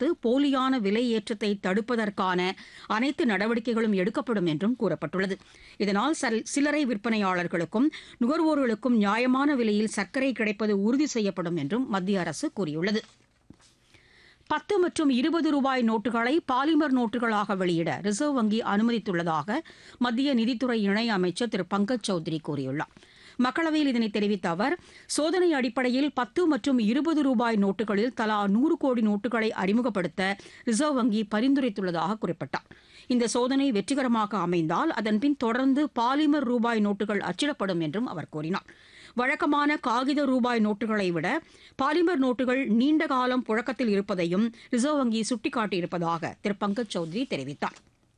தடுத்து போலியான விலை ஏற்றத்தை தடுப்பதற்கான அனைத்து நடவடிக்கைகளும் எடுக்கப்படும் என்றும் கூறப்பட்டுள்ளது இதனால் சல்- சில்லறை விற்பனையாளர்களுக்கும் நுகர்வோர்களுக்கும் நியாயமான விலையில் சர்க்கரை கிடைப்பது உறுதி செய்யப்படும் என்றும் மத்திய அரசு கூறியுள்ளது பத்து மற்றும் இருபது ரூபாய் நோட்டுகளை பாலிமர் நோட்டுகளாக வெளியிட ரிசர்வ் வங்கி அனுமதித்துள்ளதாக மத்திய நிதித்துறை இணை அமைச்சர் திரு பங்கஜ் சௌத்ரி கூறியுள்ளார் மக்களவையில் இதனை தெரிவித்த அவர் சோதனை அடிப்படையில் பத்து மற்றும் இருபது ரூபாய் நோட்டுகளில் தலா நூறு கோடி நோட்டுகளை அறிமுகப்படுத்த ரிசர்வ் வங்கி பரிந்துரைத்துள்ளதாக குறிப்பிட்டார் இந்த சோதனை வெற்றிகரமாக அமைந்தால் அதன்பின் தொடர்ந்து பாலிமர் ரூபாய் நோட்டுகள் அச்சிடப்படும் என்றும் அவர் கூறினார் வழக்கமான காகித ரூபாய் நோட்டுகளை விட பாலிமர் நோட்டுகள் நீண்ட காலம் புழக்கத்தில் இருப்பதையும் ரிசர்வ் வங்கி சுட்டிக்காட்டியிருப்பதாக திரு பங்கஜ் சௌத்ரி தெரிவித்தார்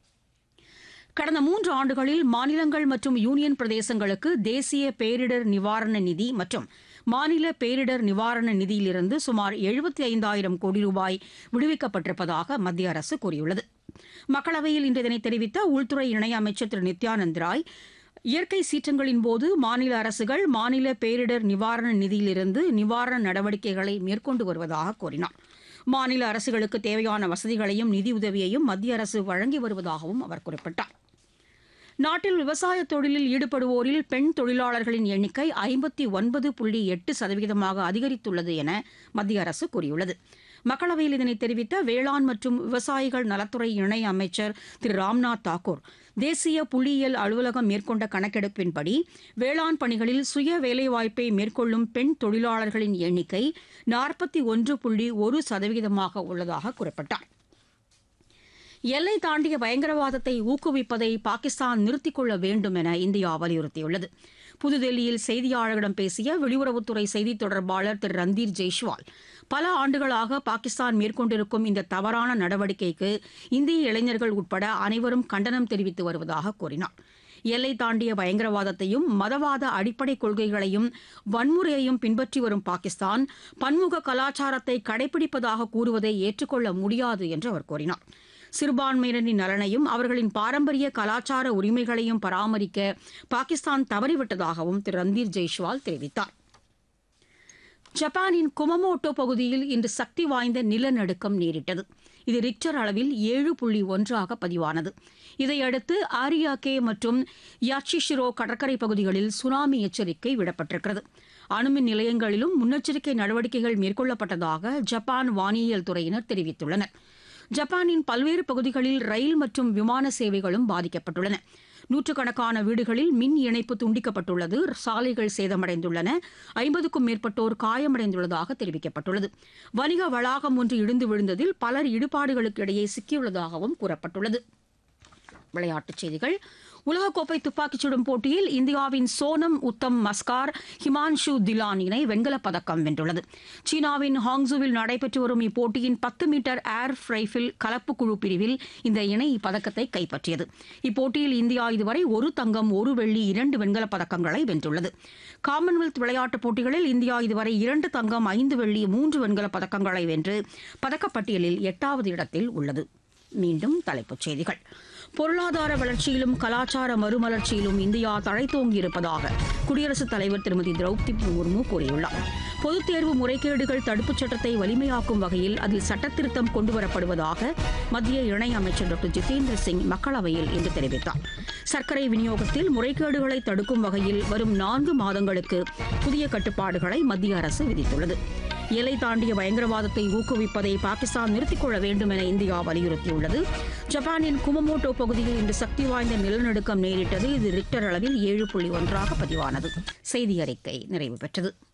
கடந்த மூன்று ஆண்டுகளில் மாநிலங்கள் மற்றும் யூனியன் பிரதேசங்களுக்கு தேசிய பேரிடர் நிவாரண நிதி மற்றும் மாநில பேரிடர் நிவாரண நிதியிலிருந்து சுமார் எழுபத்தி ஐந்தாயிரம் கோடி ரூபாய் விடுவிக்கப்பட்டிருப்பதாக மத்திய அரசு கூறியுள்ளது மக்களவையில் இன்று இதனை தெரிவித்த உள்துறை இணையமைச்சர் திரு நித்யானந்த் ராய் இயற்கை சீற்றங்களின் போது மாநில அரசுகள் மாநில பேரிடர் நிவாரண நிதியிலிருந்து நிவாரண நடவடிக்கைகளை மேற்கொண்டு வருவதாக கூறினார் மாநில அரசுகளுக்கு தேவையான வசதிகளையும் நிதியுதவியையும் மத்திய அரசு வழங்கி வருவதாகவும் அவர் குறிப்பிட்டார் நாட்டில் விவசாய தொழிலில் ஈடுபடுவோரில் பெண் தொழிலாளர்களின் எண்ணிக்கை ஐம்பத்தி ஒன்பது புள்ளி எட்டு சதவீதமாக அதிகரித்துள்ளது என மத்திய அரசு கூறியுள்ளது மக்களவையில் இதனை தெரிவித்த வேளாண் மற்றும் விவசாயிகள் நலத்துறை இணை அமைச்சர் திரு ராம்நாத் தாக்கூர் தேசிய புள்ளியியல் அலுவலகம் மேற்கொண்ட கணக்கெடுப்பின்படி வேளாண் பணிகளில் சுய வேலைவாய்ப்பை மேற்கொள்ளும் பெண் தொழிலாளர்களின் எண்ணிக்கை நாற்பத்தி ஒன்று புள்ளி ஒரு சதவீதமாக உள்ளதாக குறிப்பிட்டார் எல்லை தாண்டிய பயங்கரவாதத்தை ஊக்குவிப்பதை பாகிஸ்தான் நிறுத்திக் கொள்ள வேண்டும் என இந்தியா வலியுறுத்தியுள்ளது புதுதில்லியில் செய்தியாளர்களிடம் பேசிய வெளியுறவுத்துறை செய்தித் தொடர்பாளர் திரு ரந்தீர் ஜெய்ஷ்வால் பல ஆண்டுகளாக பாகிஸ்தான் மேற்கொண்டிருக்கும் இந்த தவறான நடவடிக்கைக்கு இந்திய இளைஞர்கள் உட்பட அனைவரும் கண்டனம் தெரிவித்து வருவதாக கூறினார் எல்லை தாண்டிய பயங்கரவாதத்தையும் மதவாத அடிப்படை கொள்கைகளையும் வன்முறையையும் பின்பற்றி வரும் பாகிஸ்தான் பன்முக கலாச்சாரத்தை கடைபிடிப்பதாக கூறுவதை ஏற்றுக்கொள்ள முடியாது என்று அவர் கூறினார் சிறுபான்மையினரின் நலனையும் அவர்களின் பாரம்பரிய கலாச்சார உரிமைகளையும் பராமரிக்க பாகிஸ்தான் தவறிவிட்டதாகவும் திரு ரந்தீர் ஜெய்ஷ்வால் தெரிவித்தார் ஜப்பானின் குமமோட்டோ பகுதியில் இன்று சக்தி வாய்ந்த நிலநடுக்கம் நேரிட்டது இது ரிக்டர் அளவில் ஏழு புள்ளி ஒன்றாக பதிவானது இதையடுத்து ஆரியாகே மற்றும் யாச்சிஷிரோ கடற்கரை பகுதிகளில் சுனாமி எச்சரிக்கை விடப்பட்டிருக்கிறது அணுமின் நிலையங்களிலும் முன்னெச்சரிக்கை நடவடிக்கைகள் மேற்கொள்ளப்பட்டதாக ஜப்பான் வானியல் துறையினர் தெரிவித்துள்ளனர் ஜப்பானின் பல்வேறு பகுதிகளில் ரயில் மற்றும் விமான சேவைகளும் பாதிக்கப்பட்டுள்ளன நூற்றுக்கணக்கான வீடுகளில் மின் இணைப்பு துண்டிக்கப்பட்டுள்ளது சாலைகள் சேதமடைந்துள்ளன ஐம்பதுக்கும் மேற்பட்டோர் காயமடைந்துள்ளதாக தெரிவிக்கப்பட்டுள்ளது வணிக வளாகம் ஒன்று இடிந்து விழுந்ததில் பலர் இடுபாடுகளுக்கு இடையே சிக்கியுள்ளதாகவும் கூறப்பட்டுள்ளது விளையாட்டுச் செய்திகள் உலகக்கோப்பை துப்பாக்கிச் சுடும் போட்டியில் இந்தியாவின் சோனம் உத்தம் மஸ்கார் ஹிமான்ஷு திலான் இணை வெண்கலப் பதக்கம் வென்றுள்ளது சீனாவின் ஹாங்ஸுவில் நடைபெற்று வரும் இப்போட்டியின் பத்து மீட்டர் ஏர் ரைஃபிள் கலப்பு குழு பிரிவில் இந்த இணை இப்பதக்கத்தை கைப்பற்றியது இப்போட்டியில் இந்தியா இதுவரை ஒரு தங்கம் ஒரு வெள்ளி இரண்டு வெண்கலப் பதக்கங்களை வென்றுள்ளது காமன்வெல்த் விளையாட்டுப் போட்டிகளில் இந்தியா இதுவரை இரண்டு தங்கம் ஐந்து வெள்ளி மூன்று வெண்கலப் பதக்கங்களை வென்று பதக்கப்பட்டியலில் எட்டாவது இடத்தில் உள்ளது மீண்டும் தலைப்புச் செய்திகள் பொருளாதார வளர்ச்சியிலும் கலாச்சார மறுமலர்ச்சியிலும் இந்தியா தழைத்தோங்கி இருப்பதாக குடியரசுத் தலைவர் திருமதி திரௌபதி முர்மு கூறியுள்ளார் பொதுத் தேர்வு முறைகேடுகள் தடுப்புச் சட்டத்தை வலிமையாக்கும் வகையில் அதில் சட்டத்திருத்தம் கொண்டுவரப்படுவதாக மத்திய இணையமைச்சர் டாக்டர் ஜிதேந்திர சிங் மக்களவையில் இன்று தெரிவித்தார் சர்க்கரை விநியோகத்தில் முறைகேடுகளை தடுக்கும் வகையில் வரும் நான்கு மாதங்களுக்கு புதிய கட்டுப்பாடுகளை மத்திய அரசு விதித்துள்ளது எல்லை தாண்டிய பயங்கரவாதத்தை ஊக்குவிப்பதை பாகிஸ்தான் நிறுத்திக் கொள்ள வேண்டும் என இந்தியா வலியுறுத்தியுள்ளது ஜப்பானின் குமமோட்டோ பகுதியில் இன்று சக்தி வாய்ந்த நிலநடுக்கம் நேரிட்டது இது ரிக்டர் அளவில் ஏழு புள்ளி ஒன்றாக பதிவானது செய்தி அறிக்கை நிறைவு பெற்றது